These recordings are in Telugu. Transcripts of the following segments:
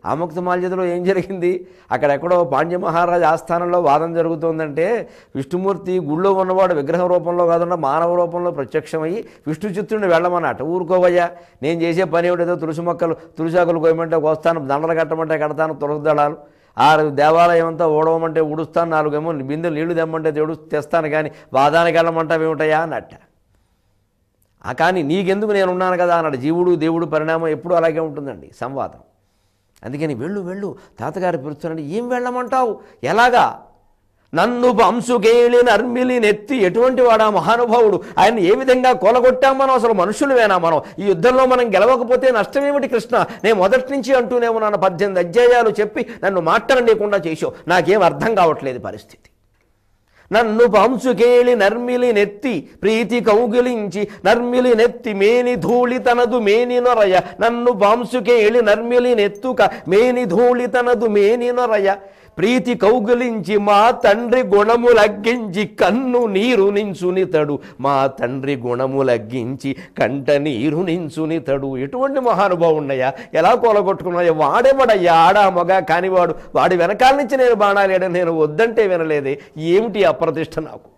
ఆముక్తమాల్యతలో ఏం జరిగింది అక్కడెక్కడో పాండ్య మహారాజు ఆస్థానంలో వాదం జరుగుతోందంటే విష్ణుమూర్తి గుళ్ళో ఉన్నవాడు విగ్రహ రూపంలో కాకుండా మానవ రూపంలో ప్రత్యక్షమయ్యి విష్ణు చిత్తుడిని వెళ్ళమన్నట్టు ఊరుకోవయ్యా నేను చేసే పని ఏమిటో తులసి మొక్కలు తులసాకులు కోయమంటే కోస్తాను దండలు కట్టమంటే కడతాను తులసి దళాలు ఆ దేవాలయం అంతా ఊడవమంటే ఊడుస్తాను నాలుగేమో బిందెలు నీళ్లు తెమ్మంటే తెడు తెస్తాను కానీ వాదానికి వెళ్ళమంటావు ఏమిటయా అన్నట్ట ఆ కానీ నీకెందుకు నేను ఉన్నాను కదా అన్నాడు జీవుడు దేవుడు పరిణామం ఎప్పుడు అలాగే ఉంటుందండి సంవాదం అందుకని వెళ్ళు వెళ్ళు తాతగారు పిలుస్తున్నాడు ఏం వెళ్ళమంటావు ఎలాగా నన్ను వంశుకేళి నర్మిలి నెత్తి ఎటువంటి వాడా మహానుభావుడు ఆయన ఏ విధంగా కొలగొట్టాం మనం అసలు మనుషులమేనా మనం ఈ యుద్ధంలో మనం గెలవకపోతే నష్టమేమిటి కృష్ణ నేను మొదటి నుంచి అంటూనే ఉన్నాను పద్దెనిమిది అధ్యాయాలు చెప్పి నన్ను మాట్లాడలేకుండా చేసావు నాకేం అర్థం కావట్లేదు పరిస్థితి నన్ను పంసుకేళి నర్మిలి నెత్తి ప్రీతి కౌగిలించి నర్మిలి నెత్తి మేని ధూళి తనదు మేని నొరయ నన్ను పాంసుకేళి నర్మిలి నెత్తుక మేని ధూళి తనదు మేని నొరయ ప్రీతి కౌగిలించి మా తండ్రి గుణములగ్గించి కన్ను నీరు నించునితడు మా తండ్రి గుణములగ్గించి కంట నీరు నించునితడు ఎటువంటి మహానుభావున్నయ్యా ఎలా కూలగొట్టుకున్నాయా వాడేవాడయ్యా ఆడా మగ కానివాడు వాడి వెనకాల నుంచి నేను బాణాలేడని నేను వద్దంటే వినలేదే ఏమిటి అప్రతిష్ట నాకు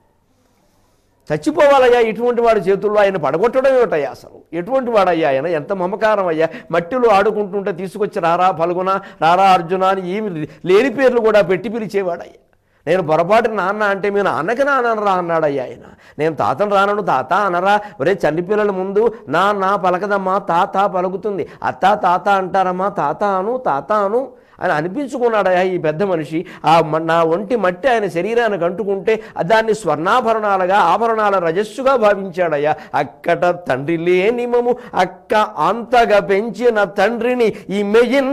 చచ్చిపోవాలయ్యా ఇటువంటి వాడి చేతుల్లో ఆయన పడగొట్టడం ఏమిటయ్యా అసలు ఎటువంటి వాడయ్యా ఆయన ఎంత మమకారం అయ్యా మట్టిలో ఆడుకుంటుంటే తీసుకొచ్చి రారా పలుగున రారా అర్జున అని ఏమి లేని పేర్లు కూడా పెట్టి పిలిచేవాడయ్యా నేను పొరపాటు నాన్న అంటే మీ నాన్నకి నాన్న రా అన్నాడయ్యా ఆయన నేను తాతను రానను తాత అనరా ఒరే చంటి పిల్లల ముందు నా నా పలకదమ్మా తాత పలుకుతుంది అత్త తాత అంటారమ్మా తాత అను తాత అను అని అనిపించుకున్నాడయ్యా ఈ పెద్ద మనిషి ఆ మ- నా ఒంటి మట్టి ఆయన శరీరానికి అంటుకుంటే దాన్ని స్వర్ణాభరణాలుగా ఆభరణాల రజస్సుగా భావించాడయ్యా అక్కట తండ్రి లేని మము అక్క అంతగా పెంచిన తండ్రిని ఈ మెయిన్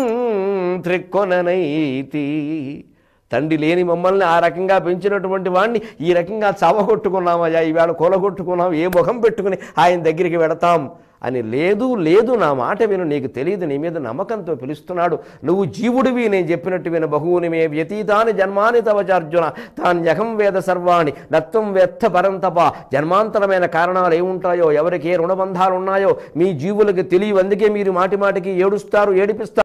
త్రిక్కొననైతి తండ్రి లేని మమ్మల్ని ఆ రకంగా పెంచినటువంటి వాడిని ఈ రకంగా చావగొట్టుకున్నామయ్యా ఈవేళ కూలగొట్టుకున్నాం ఏ ముఖం పెట్టుకుని ఆయన దగ్గరికి వెడతాం అని లేదు లేదు నా మాట విను నీకు తెలియదు నీ మీద నమ్మకంతో పిలుస్తున్నాడు నువ్వు జీవుడివి నేను చెప్పినట్టు విన బహువుని మే వ్యతీతాని జన్మాని తవచార్జున తాన్యహం వేద సర్వాణి నత్వం వ్యర్థ పరంతప జన్మాంతరమైన కారణాలు ఏముంటాయో ఎవరికి ఏ రుణబంధాలు ఉన్నాయో మీ జీవులకి తెలియవు అందుకే మీరు మాటి మాటికి ఏడుస్తారు ఏడిపిస్తారు